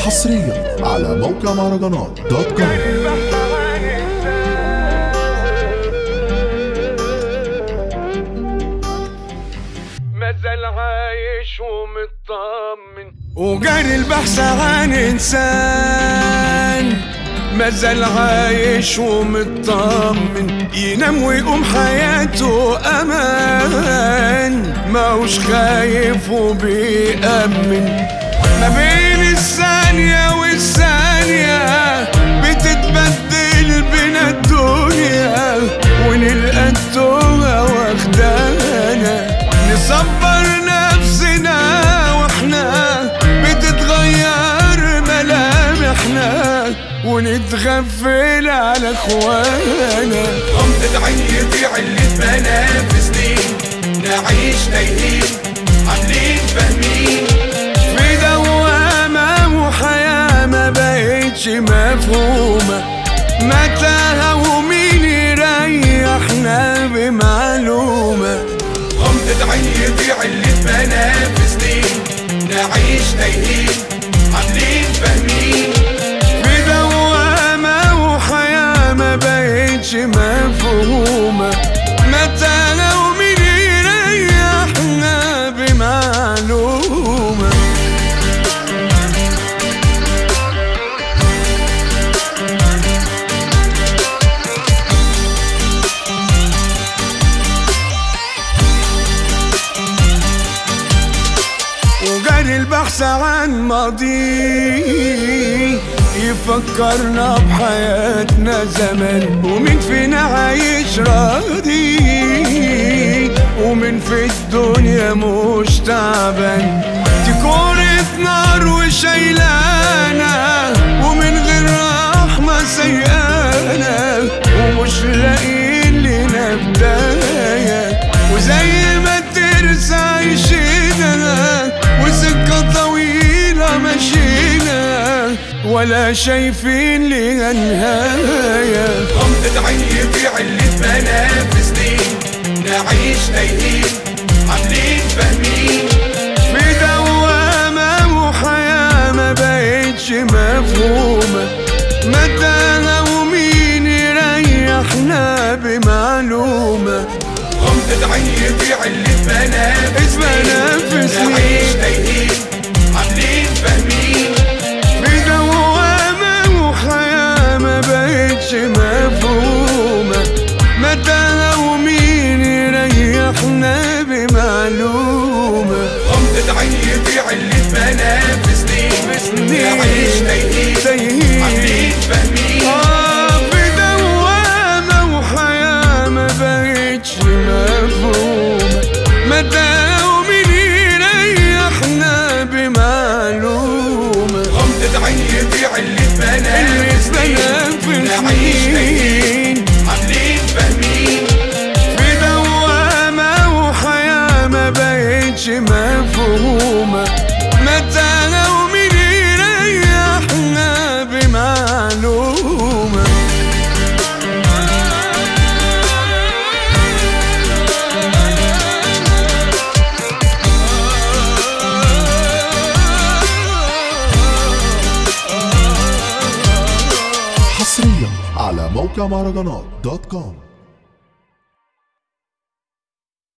حصريا على موقع مهرجانات دوت كوم مازال عايش ومطمن وجاري البحث عن انسان مازال عايش ومطمن ينام ويقوم حياته امان ماهوش خايف وبيأمن ما بين الثانية والثانية بتتبدل بينا الدنيا ونلقى الدنيا واخدانا نصبر نفسنا واحنا بتتغير ملامحنا ونتغفل على اخوانا غمضة عين يضيع اللي اتبنى في سنين نعيش تايهين عاملين فاهمين في دوامة وحياة ما بقتش مفهومة متاهة ومين يريحنا بمعلومة غمضة عين يضيع اللي اتبنى في سنين نعيش تايهين عاملين فاهمين في دوامة وحياة ما بقتش مفهومة متاهة ومين يريحنا بمعلومة وجاري البحث عن ماضي يفكرنا بحياتنا زمان ومين فينا عايش راضي ومين في الدنيا مش تعبان دي كورة نار وشايلانا ومن غير رحمة سيئانا ومش لاقيين لنا بداية وزي ما ترسى عيشنا وسكة طويلة مشينا ولا شايفين لها نهاية غمضة عين يضيع اللي اتبنى في سنين نعيش تايهين عاملين فاهمين في دوامة وحياة ما بقتش مفهومة متاهة ومين يريحنا بمعلومة غمضة عين يضيع اللي اتبنى في اتبنى في سنين نعيش سنين. تايهين عاملين فاهمين في دوامة وحياة ما بقتش مفهومة متاهة ومين يريحنا بمعلومة غمضة عين يضيع اللي اتبنى في سنين سنين. نعيش تايهين تايهين. عاملين فاهمين آه في دوامة وحياة ما بقتش مفهومة متاهة ومين يريحنا بمعلومة غمضة عين يضيع اللي اتبنى اللي في سنين اتبنى في نعيش تايهين سنين عاملين فاهمين في دوامة وحياة ما بقتش مفهومة متاهة ومين يريحنا بمعلومة حصريا على موقع مهرجانات دوت كوم